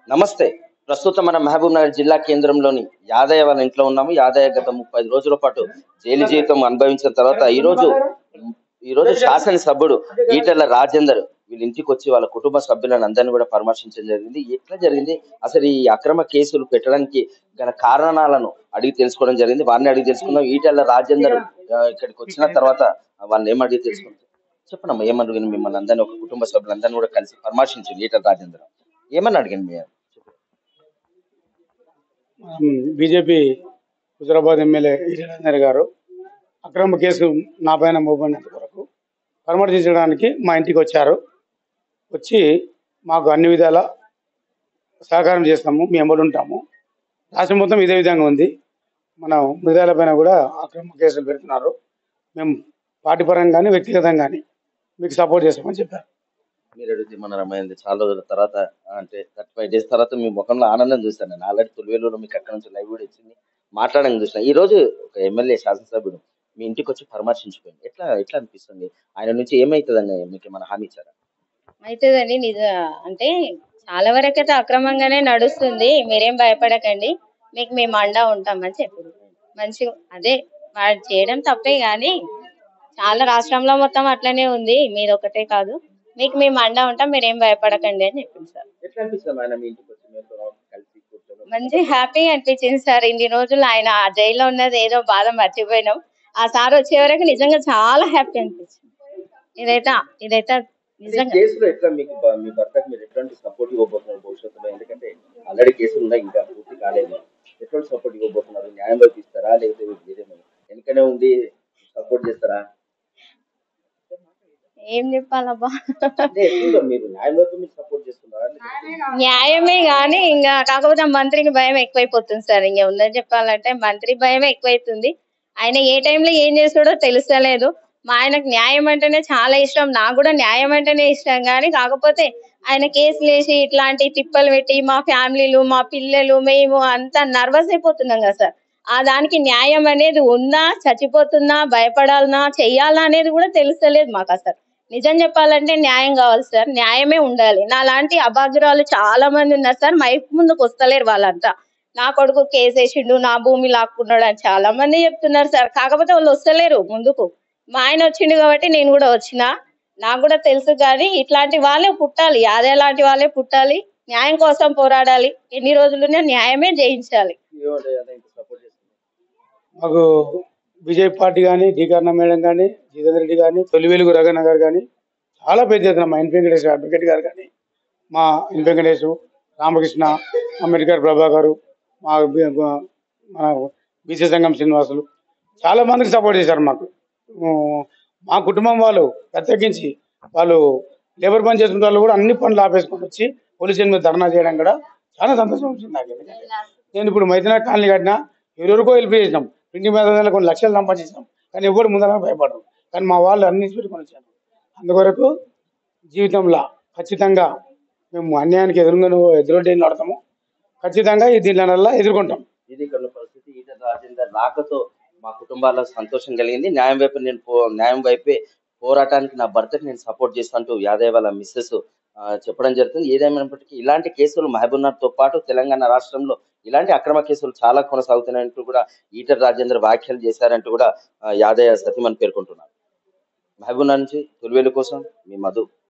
నమస్తే ప్రస్తుతం మన మహబూబ్ నగర్ జిల్లా కేంద్రంలోని యాదయ్య వాళ్ళ ఇంట్లో ఉన్నాము యాదయ్య గత ముప్పై ఐదు రోజుల పాటు జైలు జీవితం అనుభవించిన తర్వాత ఈ రోజు ఈ రోజు శాసనసభ్యుడు ఈటెల రాజేందర్ వీళ్ళ ఇంటికి వచ్చి వాళ్ళ కుటుంబ సభ్యులను అందరినీ కూడా పరామర్శించడం జరిగింది ఎట్లా జరిగింది అసలు ఈ అక్రమ కేసులు పెట్టడానికి గల కారణాలను అడిగి తెలుసుకోవడం జరిగింది వారిని అడిగి తెలుసుకుందాం ఈటెల రాజేందర్ ఆ, ఇక్కడికి వచ్చిన తర్వాత వాళ్ళని ఏం అడిగి తెలుసుకుందాం చెప్పనమ్మా ఏమని అడిగిన మిమ్మల్ని అందరినీ ఒక కుటుంబ సభ్యులందరినీ కూడా కలిసి పరామర్శించింది ఈటెల రాజేందర్ ఏమని అడిగాను మీరు బీజేపీ హుజరాబాద్ ఎమ్మెల్యే ఈటెల గారు అక్రమ కేసు నా పైన మోపడినంత వరకు పరామర్శించడానికి మా ఇంటికి వచ్చారు వచ్చి మాకు అన్ని విధాల సహకారం చేస్తాము మేము ఎంబడి ఉంటాము రాష్ట్రం మొత్తం ఇదే విధంగా ఉంది మన మృగాల పైన కూడా అక్రమ కేసులు పెడుతున్నారు మేము పార్టీ పరంగా కానీ వ్యక్తిగతంగా కానీ మీకు సపోర్ట్ చేస్తామని చెప్పారు మీరు అడిగితే మన రమైంది చాలా రోజుల తర్వాత అంటే థర్టీ ఫైవ్ డేస్ తర్వాత మీ ముఖంలో ఆనందం చూస్తాను నేను ఆల్రెడీ తొలివేలులో మీకు అక్కడ నుంచి లైవ్ కూడా ఇచ్చింది మాట్లాడడం చూసిన ఈ రోజు ఒక ఎమ్మెల్యే శాసనసభ్యుడు మీ ఇంటికి వచ్చి పరామర్శించుకోండి ఎట్లా ఎట్లా అనిపిస్తుంది ఆయన నుంచి ఏమైతుందని మీకు ఏమైనా హామీ ఇచ్చారా అవుతుందండి నిజ అంటే చాలా వరకు అయితే అక్రమంగానే నడుస్తుంది మీరేం భయపడకండి మీకు మేము అండా ఉంటామని చెప్పింది మంచి అదే వాడు చేయడం తప్పే కానీ చాలా రాష్ట్రంలో మొత్తం అట్లనే ఉంది మీరు ఒకటే కాదు మీకు మేము అండా ఉంటాం మీరేం భయపడకండి అని చెప్పింది సార్ ఎట్లా అనిపిస్తుంది ఆయన మీ ఇంటికి వచ్చి మీతో కలిసి కూర్చొని మంచి హ్యాపీగా అనిపించింది సార్ ఇన్ని రోజులు ఆయన ఆ జైల్లో ఉన్నది ఏదో బాధ మర్చిపోయినాం ఆ సార్ వచ్చే వరకు నిజంగా చాలా హ్యాపీ అనిపించింది ఇదైతే ఇదైతే ఈ నిజంగా కేసులో ఎట్లా మీకు బ- మీ భర్తకు మీరు ఎట్లాంటి సపోర్ట్ ఇవ్వబోతున్నారు భవిష్యత్తులో ఎందుకంటే ఆల్రెడీ కేసులు ఉన్నాయి ఇంకా పూర్తి కాలేదు ఎట్లాంటి సపోర్ట్ ఇవ్వబోతున్నారు న్యాయం వైపు ఇస్తారా లేకపోతే ఏదేమైనా వెనుకనే ఉండి సపోర్ట్ చేస్తారా ఏం చెప్పాలబ్బా అంటే ఎక్కువగా మీరు న్యాయం వైపు మీరు సపోర్ట్ చేస్తున్నారా లేకపోతే న్యాయమే గాని ఇంకా కాకపోతే ఆ మంత్రికి భయం ఎక్కువైపోతుంది సార్ ఇంక ఉందని చెప్పాలంటే మంత్రి భయం ఎక్కువైతుంది ఆయన ఏ టైంలో ఏం చేస్తాడో తెలుస్తలేదు మా ఆయనకు న్యాయం అంటేనే చాలా ఇష్టం నాకు కూడా న్యాయం అంటేనే ఇష్టం కానీ కాకపోతే ఆయన కేసులు వేసి ఇట్లాంటి తిప్పలు పెట్టి మా ఫ్యామిలీలు మా పిల్లలు మేము అంతా నర్వస్ అయిపోతున్నాం కదా సార్ ఆ దానికి న్యాయం అనేది ఉందా చచ్చిపోతుందా భయపడాలనా చెయ్యాలా అనేది కూడా తెలుస్తలేదు మాకు అసలు నిజం చెప్పాలంటే న్యాయం కావాలి సార్ న్యాయమే ఉండాలి నా లాంటి అభాగ్యురాలు చాలా మంది ఉన్నారు సార్ మైక్ ముందుకు వస్తలేరు వాళ్ళంతా నా కొడుకు కేసేసిండు నా భూమి లాక్కున్నాడు అని చాలా మంది చెప్తున్నారు సార్ కాకపోతే వాళ్ళు వస్తలేరు ముందుకు మా ఆయన వచ్చిండు కాబట్టి నేను కూడా వచ్చిన నాకు కూడా తెలుసు కానీ ఇట్లాంటి వాళ్ళే పుట్టాలి యాదే లాంటి వాళ్ళే పుట్టాలి న్యాయం కోసం పోరాడాలి ఎన్ని రోజులున్నా న్యాయమే జయించాలి ఏమంటే అదే ఇంకా సపోర్ట్ చేస్తున్నారు మాకు బీజేపీ పార్టీ కానీ డీకర్ణ మేడం కానీ జితేందర్ రెడ్డి కానీ తొలి వెలుగు రగన్న గారు కానీ చాలా పెద్ద ఎత్తున మా ఎన్ వెంకటేశ్వర అడ్వకేట్ గారు కానీ మా ఎన్ వెంకటేష్ రామకృష్ణ అంబేద్కర్ ప్రభా గారు మా బి- బ- మన బీసీ సంఘం శ్రీనివాసులు చాలా మందికి సపోర్ట్ చేశారు మాకు ఊ, మా కుటుంబం వాళ్ళు ప్రత్యేకించి వాళ్ళు లేబర్ పని చేసుకున్న వాళ్ళు కూడా అన్ని పనులు ఆపేసుకొని వచ్చి పోలీస్ స్టేషన్ మీద ధర్నా చేయడం కూడా చాలా సంతోషం వచ్చింది నాకు ఎందుకంటే నేను ఇప్పుడు మైదాన కాలనీ కట్టినా ఎవరెవరికో హెల్ప్ చేసినాం ఇంటి మీద కొన్ని లక్షలు సంపాదించినాం కానీ ఎవరు ముందర భయపడరు కానీ మా వాళ్ళు అన్ని పెట్టుకొని వచ్చారు అందువరకు జీవితంలో ఖచ్చితంగా మేము అన్యాయానికి ఎదురుగా ఎదురొడ్డి నడతాము ఖచ్చితంగా ఈ దీనివల్ల ఎదుర్కొంటాం ఇది ఇక్కడ ఉన్న పరిస్థితి ఈటల రాజేందర్ రాకతో మా కుటుంబాల్లో సంతోషం కలిగింది న్యాయం వైపు నేను పో న్యాయం వైపే పోరాటానికి నా భర్తకి నేను సపోర్ట్ చేస్తాంటూ యాదవ్ వాళ్ళ మిస్సెస్ చెప్పడం జరుగుతుంది ఏదేమైనప్పటికీ ఇలాంటి కేసులు మహబూబ్నగర్ తో పాటు తెలంగాణ రాష్ట్రంలో ఇలాంటి అక్రమ కేసులు చాలా కొనసాగుతున్నాయంటూ కూడా ఈటల రాజేందర్ వ్యాఖ్యలు చేశారంటూ కూడా ఆ, యాదయ్య సతీమణి పేర్కొంటున్నారు మహబూబ్నగర్ నుంచి తొలివేలు కోసం మీ మధు